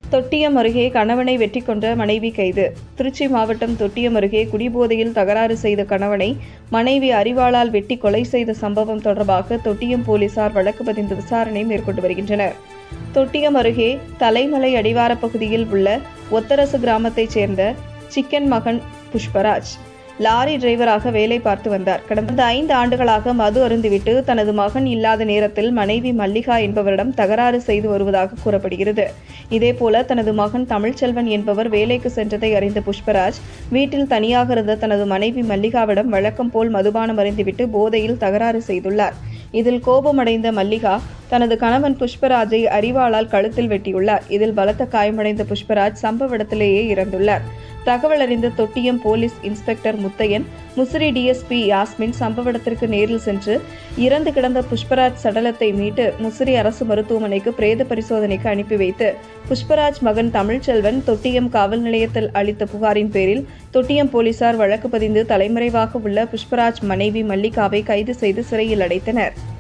தொட்டியம் அருகே கணவனை வெட்டி கொன்ற மனைவி கைது திருச்சி மாவட்டம் தொட்டியம் அருகே குடிபோதையில் தகராறு செய்த கணவனை மனைவி அறிவாளால் வெட்டி கொலை செய்த சம்பவம் தொடர்பாக தொட்டியம் போலீசார் வழக்கு பதிந்து விசாரணை மேற்கொண்டு வருகின்றனர் தொட்டியம் அருகே தலைமலை அடிவாரப் பகுதியில் உள்ள ஒத்தரசு கிராமத்தைச் சேர்ந்த சிக்கன் மகன் புஷ்பராஜ் லாரி டிரைவராக வேலை பார்த்து வந்தார் கடந்த ஐந்து ஆண்டுகளாக மது அருந்திவிட்டு தனது மகன் இல்லாத நேரத்தில் மனைவி மல்லிகா என்பவரிடம் தகராறு செய்து வருவதாக கூறப்படுகிறது இதேபோல தனது மகன் தமிழ்ச்செல்வன் என்பவர் வேலைக்கு சென்றதை அறிந்த புஷ்பராஜ் வீட்டில் தனியாக இருந்த தனது மனைவி மல்லிகாவிடம் வழக்கம் போல் மதுபானம் அருந்திவிட்டு போதையில் தகராறு செய்துள்ளார் இதில் கோபமடைந்த மல்லிகா தனது கணவன் புஷ்பராஜை அரிவாளால் கழுத்தில் வெட்டியுள்ளார் இதில் பலத்த காயமடைந்த புஷ்பராஜ் சம்பவ இடத்திலேயே இறந்துள்ளார் தகவல் அறிந்த Thottiyam police inspector Muthaiyan Musiri DSP Yasmin சம்பவ இடத்திற்கு நேரில் சென்று இறந்து கிடந்த புஷ்பராஜ் சடலத்தை மீட்டு முசிறி அரசு மருத்துவமனைக்கு பிரேத பரிசோதனைக்கு அனுப்பி வைத்து புஷ்பராஜ் மகன் தமிழ்ச்செல்வன் தொட்டியம் காவல் நிலையத்தில் அளித்த புகாரின் பேரில் தொட்டியம் போலீசார் வழக்கு பதிந்து தலைமறைவாக உள்ள புஷ்பராஜ் மனைவி மல்லிகாவை கைது செய்து சிறையில் அடைத்தனர்